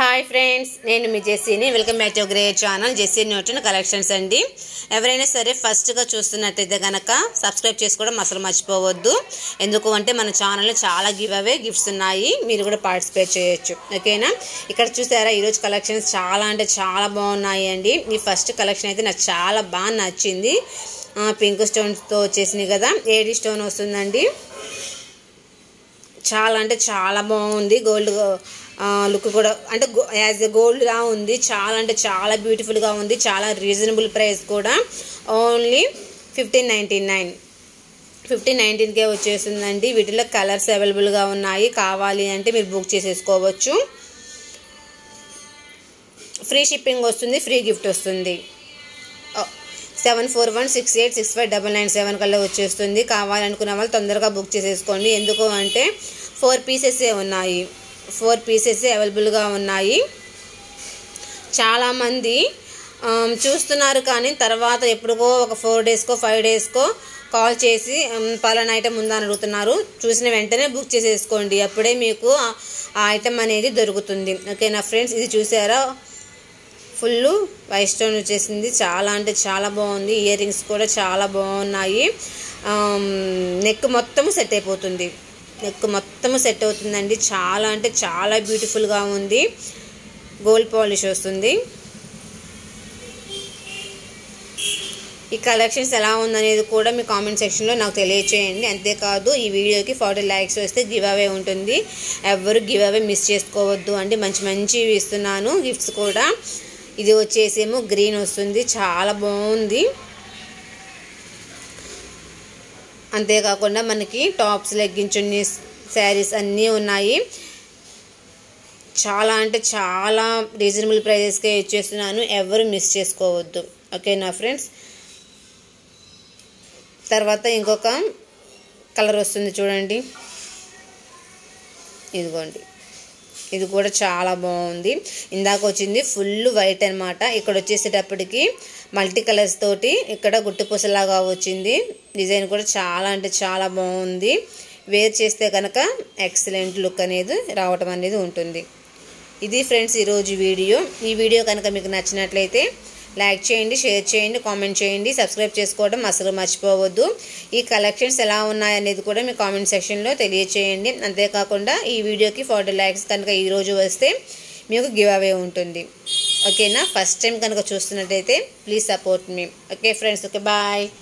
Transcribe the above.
hi friends నేను మీ జెస్సీని welcome back to grey channel Jessy Newton collections అండి ఎవరైనా సరే ఫస్ట్గా చూస్తున్నట్టయితే కనుక సబ్స్క్రైబ్ చేసుకోవడం అసలు మర్చిపోవద్దు ఎందుకు అంటే మన ఛానల్లో చాలా గివ్ అవే గిఫ్ట్స్ ఉన్నాయి మీరు కూడా పార్టిసిపేట్ చేయొచ్చు ఓకేనా ఇక్కడ చూసారా ఈరోజు కలెక్షన్స్ చాలా అంటే చాలా బాగున్నాయి అండి ఈ ఫస్ట్ కలెక్షన్ అయితే నాకు చాలా బాగా నచ్చింది పింక్ స్టోన్స్తో వచ్చేసినాయి కదా ఏడి స్టోన్ వస్తుందండి చాలా అంటే చాలా బాగుంది గోల్డ్ లుక్ కూడా అంటే యాజ్ ఎ గోల్డ్గా ఉంది చాలా అంటే చాలా బ్యూటిఫుల్గా ఉంది చాలా రీజనబుల్ ప్రైస్ కూడా only fifteen ninety nine fifteen నైన్టీన్కే వచ్చేసిందండి వీటిలో కలర్స్ అవైలబుల్గా ఉన్నాయి కావాలి అంటే మీరు బుక్ చేసేసుకోవచ్చు ఫ్రీ షిప్పింగ్ వస్తుంది ఫ్రీ గిఫ్ట్ వస్తుంది seven four one six eight six five double nine seven కల్లా వచ్చేస్తుంది కావాలనుకున్న వాళ్ళు తొందరగా బుక్ చేసేసుకోండి ఎందుకు అంటే ఫోర్ పీసెసే ఉన్నాయి ఫోర్ పీసెస్ అవైలబుల్గా ఉన్నాయి చాలామంది చూస్తున్నారు కానీ తర్వాత ఎప్పుడుకో ఒక ఫోర్ డేస్కో ఫైవ్ డేస్కో కాల్ చేసి పలానా ఐటమ్ ఉందా అని అడుగుతున్నారు చూసిన వెంటనే బుక్ చేసేసుకోండి అప్పుడే మీకు ఆ ఐటమ్ అనేది దొరుకుతుంది ఓకేనా ఫ్రెండ్స్ ఇది చూసారా ఫుల్ వైట్ స్టోన్ వచ్చేసింది చాలా అంటే చాలా బాగుంది ఇయర్ రింగ్స్ కూడా చాలా బాగున్నాయి నెక్ మొత్తం సెట్ అయిపోతుంది నెక్ మొత్తం సెట్ అవుతుందండి చాలా అంటే చాలా బ్యూటిఫుల్గా ఉంది గోల్డ్ పాలిష్ వస్తుంది ఈ కలెక్షన్స్ ఎలా ఉందనేది కూడా మీ కామెంట్ సెక్షన్లో నాకు తెలియచేయండి అంతేకాదు ఈ వీడియోకి ఫార్టీ ల్యాక్స్ వస్తే గివ్ అవే ఉంటుంది ఎవరు గివ్ అవే మిస్ చేసుకోవద్దు అండి మంచి మంచివి ఇస్తున్నాను గిఫ్ట్స్ కూడా ఇది వచ్చేసేమో గ్రీన్ వస్తుంది చాలా బాగుంది అంతేకాకుండా మనకి టాప్స్ లెగ్గించున్ని శారీస్ అన్నీ ఉన్నాయి చాలా అంటే చాలా రీజనబుల్ ప్రైజెస్కే ఇచ్చేస్తున్నాను ఎవరు మిస్ చేసుకోవద్దు ఓకేనా ఫ్రెండ్స్ తర్వాత ఇంకొక కలర్ వస్తుంది చూడండి ఇదిగోండి ఇది కూడా చాలా బాగుంది ఇందాక వచ్చింది ఫుల్ వైట్ అనమాట ఇక్కడ వచ్చేసేటప్పటికి మల్టీ కలర్స్ తోటి ఇక్కడ గుట్టుపూసలాగా వచ్చింది డిజైన్ కూడా చాలా అంటే చాలా బాగుంది వేర్ చేస్తే కనుక ఎక్సలెంట్ లుక్ అనేది రావటం అనేది ఉంటుంది ఇది ఫ్రెండ్స్ ఈరోజు వీడియో ఈ వీడియో కనుక మీకు నచ్చినట్లయితే లైక్ చేయండి షేర్ చేయండి కామెంట్ చేయండి సబ్స్క్రైబ్ చేసుకోవడం అసలు మర్చిపోవద్దు ఈ కలెక్షన్స్ ఎలా ఉన్నాయనేది కూడా మీ కామెంట్ సెక్షన్లో తెలియచేయండి అంతేకాకుండా ఈ వీడియోకి ఫార్టీ ల్యాక్స్ కనుక ఈరోజు వస్తే మీకు గివ్ అవే ఉంటుంది ఓకేనా ఫస్ట్ టైం కనుక చూస్తున్నట్టయితే ప్లీజ్ సపోర్ట్ మీ ఓకే ఫ్రెండ్స్ ఓకే బాయ్